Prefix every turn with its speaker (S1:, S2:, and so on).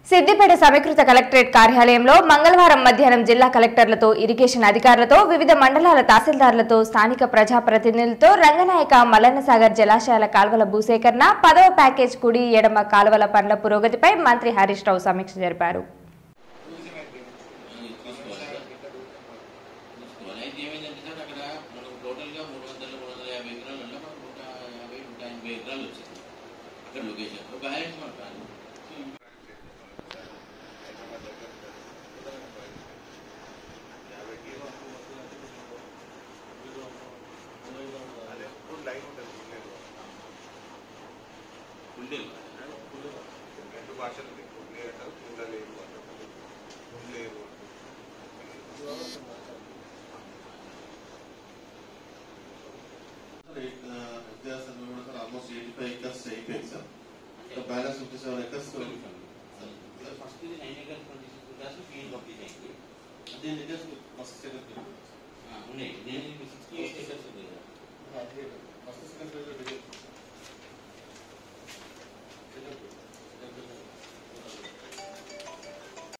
S1: సిద్దిపేట సమీకృత కలెక్టరేట్ కార్యాలయంలో మంగళవారం మధ్యాహ్నం జిల్లా కలెక్టర్లతో ఇరిగేషన్ అధికారులతో వివిధ మండలాల తహసీల్దార్లతో స్థానిక ప్రజాప్రతినిధులతో రంగనాయక మల్లన్నసాగర్ జలాశయాల కాల్వల భూసేకరణ పదవ ప్యాకేజ్ కుడి ఎడమ కాలువల పనుల పురోగతిపై మంత్రి హరీష్ రావు సమీక్ష జరిపారు
S2: తీసుకోవాలి తీసుకోవాలి అయితే ఏమైందంటే సార్ అక్కడ మనకు టోటల్గా మూడు వందల మూడు వందల యాభై ఎకరాలు ఉంటే మనకు నూట యాభై నూట ఎనభై ఎకరాలు వచ్చింది అక్కడ లొకేషన్ బ్యాలెన్స్ మనకు రాదు. ఉండేది
S3: రెండు భాషలు ఉండే అంటారు ఉండలేవు అంటారు ఉండలేవు
S4: వ్యత్యాసం కూడా sir almost eighty five acres అయిపోయింది సార్ ఇంకా balance fifty seven acres
S2: first ఇది nine acres twenty six class field complete అయింది
S4: దీని ఎకర్స్ ఫస్ట్ ఎకర్స్
S2: ఆ, ఉన్నాయి నేను సిక్స్టీ ఎయిట్ ఎకర్స్ ఉంది